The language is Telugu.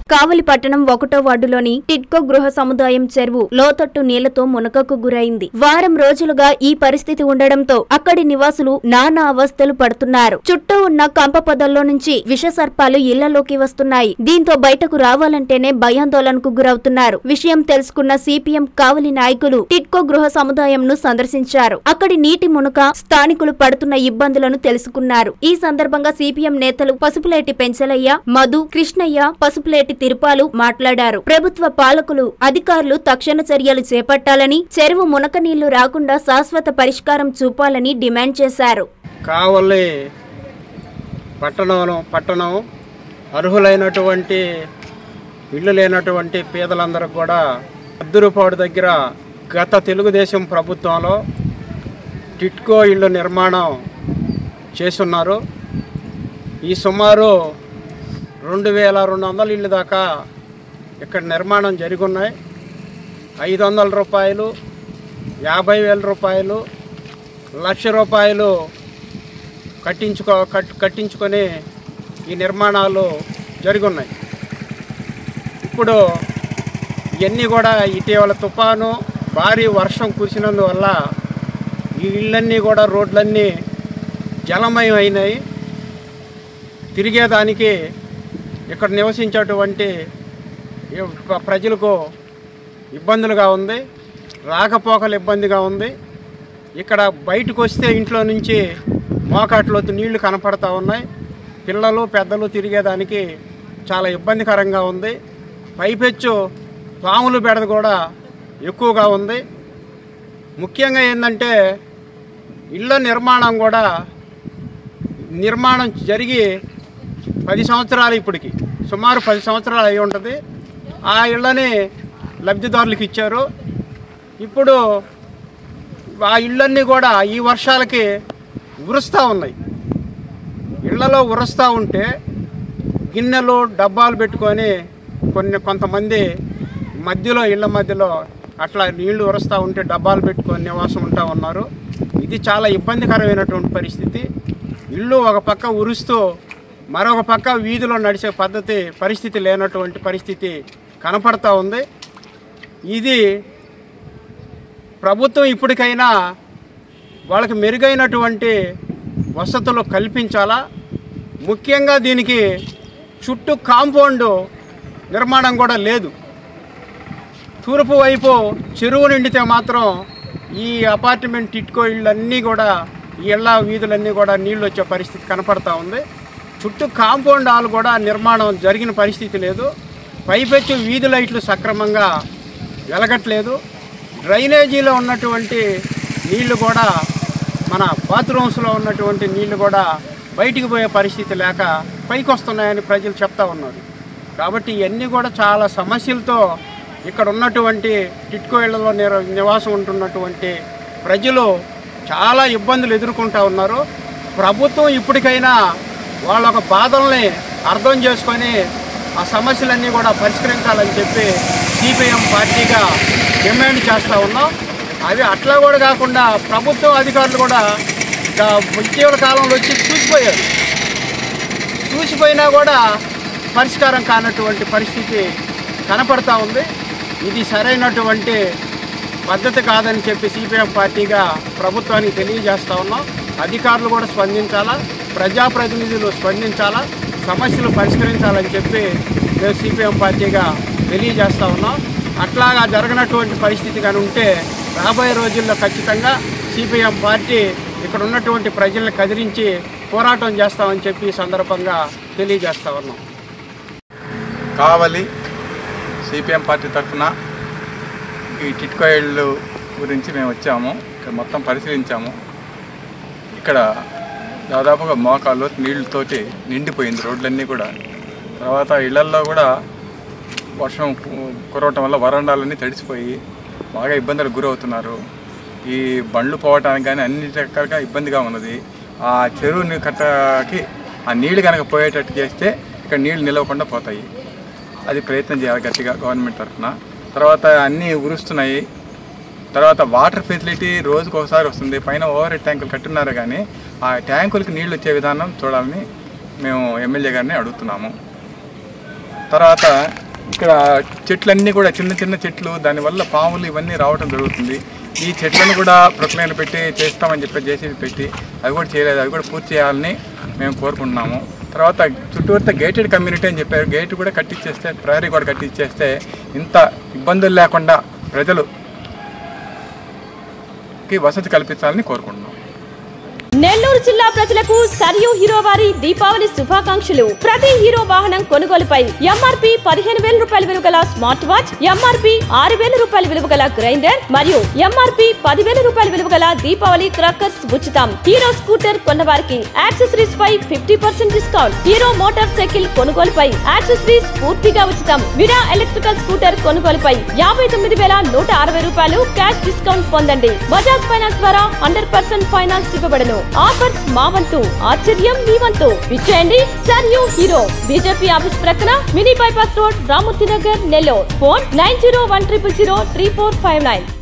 కావలి పట్టణం ఒకటో వార్డులోని టిడ్కో గృహ సముదాయం చెరువు లోతట్టు నీళ్లతో మునకకు గురైంది వారం రోజులుగా ఈ పరిస్థితి ఉండడంతో అక్కడి నివాసులు నానా అవస్థలు పడుతున్నారు చుట్టూ ఉన్న కంప పొదల్లో నుంచి విష సర్పాలు ఇళ్లలోకి వస్తున్నాయి దీంతో బయటకు రావాలంటేనే భయాందోళనకు గురవుతున్నారు విషయం తెలుసుకున్న సిపిఎం కావలి నాయకులు టిడ్కో గృహ సముదాయంను సందర్శించారు అక్కడి నీటి మునక స్థానికులు పడుతున్న ఇబ్బందులను తెలుసుకున్నారు ఈ సందర్భంగా సిపిఎం నేతలు పసుపులేటి పెంచలయ్య మధు కృష్ణయ్య పసుపులేటి తిరుపాలు మాట్లాడారు ప్రభుత్వ పాలకులు అధికారులు తక్షణ చర్యలు చేపట్టాలని చెరువు మునక నీళ్లు రాకుండా శాశ్వత పరిష్కారం చూపాలని డిమాండ్ చేశారు కావలి పట్టణం పట్టణం అర్హులైనటువంటి ఇల్లు లేనటువంటి పేదలందరూ కూడా అద్దురుపాడు దగ్గర గత తెలుగుదేశం ప్రభుత్వంలో టిట్కో ఇళ్ళు నిర్మాణం చేసున్నారు ఈ సుమారు రెండు వేల రెండు వందల ఇళ్ళు దాకా ఇక్కడ నిర్మాణం జరిగి ఉన్నాయి ఐదు వందల రూపాయలు యాభై వేల రూపాయలు లక్ష రూపాయలు కట్టించుకో కట్ కట్టించుకొని ఈ నిర్మాణాలు జరిగి ఉన్నాయి ఇప్పుడు ఇవన్నీ కూడా ఇటీవల తుఫాను భారీ వర్షం కురిసినందువల్ల ఈ ఇళ్ళన్నీ కూడా రోడ్లన్నీ జలమయం అయినాయి తిరిగేదానికి ఇక్కడ నివసించేటువంటి ఈ ప్ర- ప్రజలకు ఇబ్బందులుగా ఉంది రాకపోకలు ఇబ్బందిగా ఉంది ఇక్కడ బయటకు వస్తే ఇంట్లో నుంచి మోకాట్లోతు నీళ్లు కనపడతా ఉన్నాయి పిల్లలు పెద్దలు తిరిగేదానికి చాలా ఇబ్బందికరంగా ఉంది పైపెచ్చు పాములు బెడద కూడా ఎక్కువగా ఉంది ముఖ్యంగా ఏంటంటే ఇళ్ళ నిర్మాణం కూడా నిర్మాణం జరిగి పది సంవత్సరాలు ఇప్పటికి సుమారు పది సంవత్సరాలు అయి ఉంటుంది ఆ ఇళ్ళని లబ్ధిదారులకు ఇచ్చారు ఇప్పుడు ఆ ఇళ్ళన్నీ కూడా ఈ వర్షాలకి ఉరుస్తూ ఉన్నాయి ఇళ్లలో ఉరుస్తూ ఉంటే గిన్నెలు డబ్బాలు పెట్టుకొని కొన్ని కొంతమంది మధ్యలో ఇళ్ళ మధ్యలో అట్లా నీళ్లు ఉరుస్తూ ఉంటే డబ్బాలు పెట్టుకొని నివాసం ఉంటా ఉన్నారు ఇది చాలా ఇబ్బందికరమైనటువంటి పరిస్థితి ఇల్లు ఒక పక్క ఉరుస్తూ మరొక పక్క వీధిలో నడిచే పద్ధతి పరిస్థితి లేనటువంటి పరిస్థితి కనపడతా ఉంది ఇది ప్రభుత్వం ఇప్పటికైనా వాళ్ళకి మెరుగైనటువంటి వసతులు కల్పించాలా ముఖ్యంగా దీనికి చుట్టూ కాంపౌండ్ నిర్మాణం కూడా లేదు తూర్పు వైపు చెరువు నిండితే మాత్రం ఈ అపార్ట్మెంట్ ఇటుకో ఇళ్ళన్నీ కూడా ఈ ఇళ్ళ వీధులన్నీ కూడా నీళ్ళు వచ్చే పరిస్థితి కనపడతా ఉంది చుట్టూ కాంపౌండ్ హాల్ కూడా నిర్మాణం జరిగిన పరిస్థితి లేదు పైపెచ్చు వీధి లైట్లు సక్రమంగా వెలగట్లేదు డ్రైనేజీలో ఉన్నటువంటి నీళ్లు కూడా మన బాత్రూమ్స్లో ఉన్నటువంటి నీళ్లు కూడా బయటికి పోయే పరిస్థితి లేక పైకి వస్తున్నాయని ప్రజలు చెప్తా ఉన్నారు కాబట్టి ఇవన్నీ కూడా చాలా సమస్యలతో ఇక్కడ ఉన్నటువంటి టిట్కో ఇళ్లలో నిర- నివాసం ఉంటున్నటువంటి ప్రజలు చాలా ఇబ్బందులు ఎదుర్కొంటా ఉన్నారు ప్రభుత్వం ఇప్పటికైనా వాళ్ళ ఒక బాధల్ని అర్థం చేసుకొని ఆ సమస్యలన్నీ కూడా పరిష్కరించాలని చెప్పి సిపిఎం పార్టీగా డిమాండ్ చేస్తూ ఉన్నాం అవి అట్లా కూడా కాకుండా ప్రభుత్వం అధికారులు కూడా ఇంకా ఇటీవల కాలంలో వచ్చి చూసిపోయారు చూసిపోయినా కూడా పరిష్కారం కానటువంటి పరిస్థితి కనపడతా ఉంది ఇది సరైనటువంటి పద్ధతి కాదని చెప్పి సిపిఎం పార్టీగా ప్రభుత్వానికి తెలియజేస్తా ఉన్నాం అధికారులు కూడా స్పందించాలా ప్రజాప్రతినిధులు స్పందించాలా సమస్యలు పరిష్కరించాలని చెప్పి మేము సిపిఎం పార్టీగా తెలియజేస్తా ఉన్నాం అట్లాగా జరగనటువంటి పరిస్థితి కానీ ఉంటే రాబోయే రోజుల్లో ఖచ్చితంగా సిపిఎం పార్టీ ఇక్కడ ఉన్నటువంటి ప్రజల్ని కదిలించి పోరాటం చేస్తామని చెప్పి ఈ సందర్భంగా తెలియజేస్తా ఉన్నాం కావలి సిపిఎం పార్టీ తరఫున ఈ టిట్కో ఇళ్ళు గురించి మేము వచ్చాము ఇక్కడ మొత్తం పరిశీలించాము ఇక్కడ దాదాపుగా మోకాళ్ళు నీళ్ళతోటి నిండిపోయింది రోడ్లన్నీ కూడా తర్వాత ఇళ్లల్లో కూడా వర్షం కు- కురవటం వల్ల వరండాలన్నీ తడిసిపోయి బాగా ఇబ్బందులకు గురవుతున్నారు ఈ బండ్లు పోవటానికి కానీ అన్ని రకాలుగా ఇబ్బందిగా ఉన్నది ఆ చెరువుని కట్టకి ఆ నీళ్లు కనుక పోయేటట్టు చేస్తే ఇక్కడ నీళ్లు నిలవకుండా పోతాయి అది ప్రయత్నం చేయాలి గట్టిగా గవర్నమెంట్ తరఫున తర్వాత అన్నీ ఉరుస్తున్నాయి తర్వాత వాటర్ ఫెసిలిటీ రోజుకు ఒకసారి వస్తుంది పైన ఓవర్ హెడ్ ట్యాంకులు కట్టున్నారు కానీ ఆ ట్యాంకులకి నీళ్లు వచ్చే విధానం చూడాలని మేము ఎమ్మెల్యే గారిని అడుగుతున్నాము తర్వాత ఇక్కడ చెట్లన్నీ కూడా చిన్న చిన్న చెట్లు దానివల్ల పాములు ఇవన్నీ రావడం జరుగుతుంది ఈ చెట్లను కూడా ప్రొక్లైన్లు పెట్టి చేస్తామని చెప్పి జేసీబీ పెట్టి అవి కూడా చేయలేదు అవి కూడా పూర్తి చేయాలని మేము కోరుకుంటున్నాము తర్వాత చుట్టూరిత గేటెడ్ కమ్యూనిటీ అని చెప్పారు గేట్ కూడా కట్టించేస్తే ప్రహరీ కూడా కట్టించేస్తే ఇంత ఇబ్బందులు లేకుండా ప్రజలుకి వసతి కల్పించాలని కోరుకుంటున్నాం నెల్లూరు జిల్లా ప్రజలకు సరియు హీరో వారి దీపావళి శుభాకాంక్షలు ప్రతి హీరో వాహనం కొనుగోలుపై ఎంఆర్పి పదిహేను వేల రూపాయల విలువ గల స్మార్ట్ వాచ్ ఎంఆర్పి ఆరు వేల రూపాయల విలువ గల గ్రైండర్ మరియు ఎంఆర్పి పదివేల రూపాయల విలువ గల దీపావళి క్రాకర్స్ ఉచితం హీరో స్కూటర్ కొన్న వారికి యాక్సెసరీస్ పై fifty percent discount Hero motorcycle కొనుగోలుపై యాక్సెసరీస్ పూర్తిగా ఉచితం విరా ఎలక్ట్రికల్ స్కూటర్ కొనుగోలుపై యాభై తొమ్మిది వేల నూట అరవై రూపాయలు క్యాష్ డిస్కౌంట్ పొందండి బజాజ్ ఫైనాన్స్ ద్వారా హండ్రెడ్ పర్సెంట్ ఫైనాన్స్ ఇవ్వబడను ఆఫర్స్ మా వంతు ఆశ్చర్యం మీ వంతు విచ్చేయండి సర్యూ హీరో బీజేపీ ఆఫీస్ ప్రక్కన mini bypass road Ramurthy Nagar Nellore phone nine zero one triple zero three four five nine